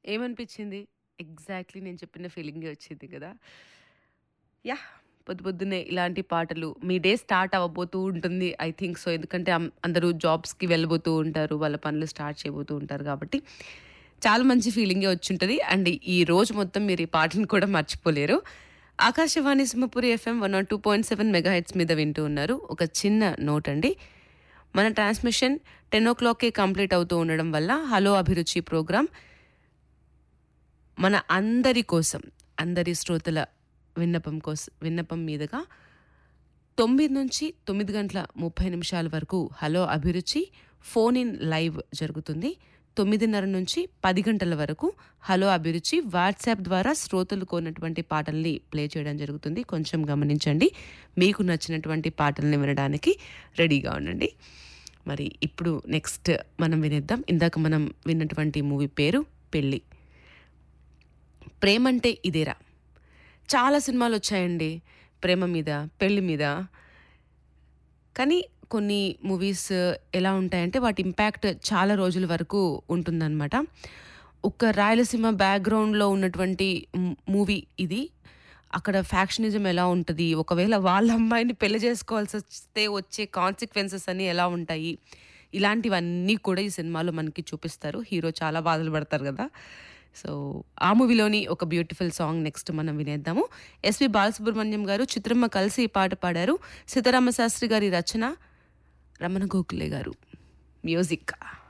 ఏమనిపించింది? ఎగ్జాక్ట్‌లీ నేను చెప్పిన ఫీలింగే వచ్చింది కదా! యాహ్! పొద్దు పొద్దున్నే ఇలాంటి పాటలు మీ డే స్టార్ట్ అవ్వబోతూ ఉంటుంది. I think so. ఎందుకంటే అం అందరూ జాబ్స్‌కి వెళ్ళబోతూ ఉంటారు. వాళ్ళ పనులు స్టార్ట్ చేయబోతూ ఉంటారు కాబట్టి చాలా మంచి ఫీలింగే వచ్చుంటది. అండ్ ఈ రోజు మొత్తం మీరు ఈ పాటను కూడా మర్చిపోలేరు. ఆకాశవాణి సింహపురి ఎఫ్ఎం 102.7 మెగాహెర్ట్జ్ మీద వింటూ ఉన్నారు. ఒక చిన్న నోట్ అండి. మన ట్రాన్స్‌మిషన్ 10:00కే కంప్లీట్ అవుతూ ఉండడం వల్ల 'హలో అభిరుచి' ప్రోగ్రామ్ మన అందరి కోసం, అందరి శ్రోతల విన్నపం కోస్ విన్నపం మీదుగా 9-9 గంటల 30 నిమిషాల వరకు 'హలో అభిరుచి' ఫోన్ ఇన్ లైవ్ జరుగుతుంది. 9:30 నుంచి 10 గంటల వరకు 'హలో అభిరుచి' వాట్సాప్ ద్వారా శ్రోతలు కోరినటువంటి పాటల్ని ప్లే చేయడం జరుగుతుంది. కొంచెం గమనించండి. మీకు నచ్చినటువంటి పాటల్ని వినడానికి రెడీగా ఉండండి. మరి ఇప్పుడు నెక్స్ట్ మనం వినేద్దాం. ఇందాక మనం విన్నటువంటి మూవీ పేరు 'పెళ్లి'. ప్రేమంటే ఇదేరా! చాలా సినిమాలొచ్చాయండి. ప్రేమ మీద, పెళ్లి మీద. కానీ కొన్ని మూవీస్ ఎలా ఉంటాయంటే వాటి ఇంపాక్ట్ చాలా రోజుల వరకు ఉంటుందనమాట. ఒక రాయలసీమ బ్యాక్‌గ్రౌండ్‌లో ఉన్నటువంటి మ్ మూవీ ఇది. అక్కడ ఫ్యాక్షనిజం ఎలా ఉంటది? ఒకవేళ వాళ్ళ అమ్మాయిని పెళ్లి చేసుకోవాల్సొస్తే వచ్చే కాన్సిక్వెన్సెస్ అన్నీ ఎలా ఉంటాయి? ఇలాంటివన్నీ కూడా ఈ సినిమాలో మనకి చూపిస్తారు. హీరో చాలా బాధలు పడతారు గదా! సో, ఆ మూవీలోని ఒక బ్యూటిఫుల్ సాంగ్ నెక్స్ట్ మనం వినేద్దాము. ఎస్‌పి బాలసుబ్రహ్మణ్యం గారు, చిత్రమ్మ కలిసి ఈ పాట పాడారు. సీతారామ శాస్త్రి గారి రచన, రమణ గోఖలే గారు మ్యూజిక్.